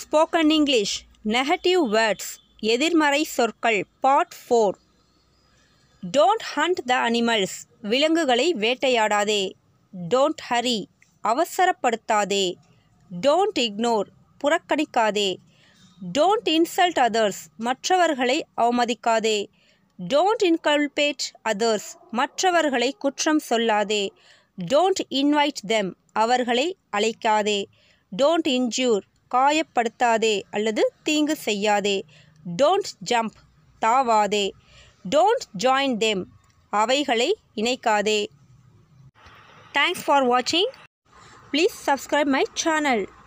spoken English negative words எதிர்மறை சொற்கள் part four don't hunt the animals விலங்குகளை வேட்டையாடாதே டோன்ட் ஹரி அவசரப்படுத்தாதே டோன்ட் இக்னோர் புறக்கணிக்காதே டோன்ட் இன்சல்ட் அதர்ஸ் மற்றவர்களை அவமதிக்காதே டோன்ட் இன்கல்பேட் அதர்ஸ் மற்றவர்களை குற்றம் சொல்லாதே டோன்ட் இன்வைட் தெம் அவர்களை அழைக்காதே டோன்ட் இன்ஜூர் காயப்படுத்தாதே அல்லது தீங்கு செய்யாதே டோன்ட் ஜம்ப் தாவாதே டோன்ட் ஜாயின் தெம் அவைகளை இணைக்காதே தேங்க்ஸ் ஃபார் வாட்சிங் ப்ளீஸ் சப்ஸ்கிரைப் மை சேனல்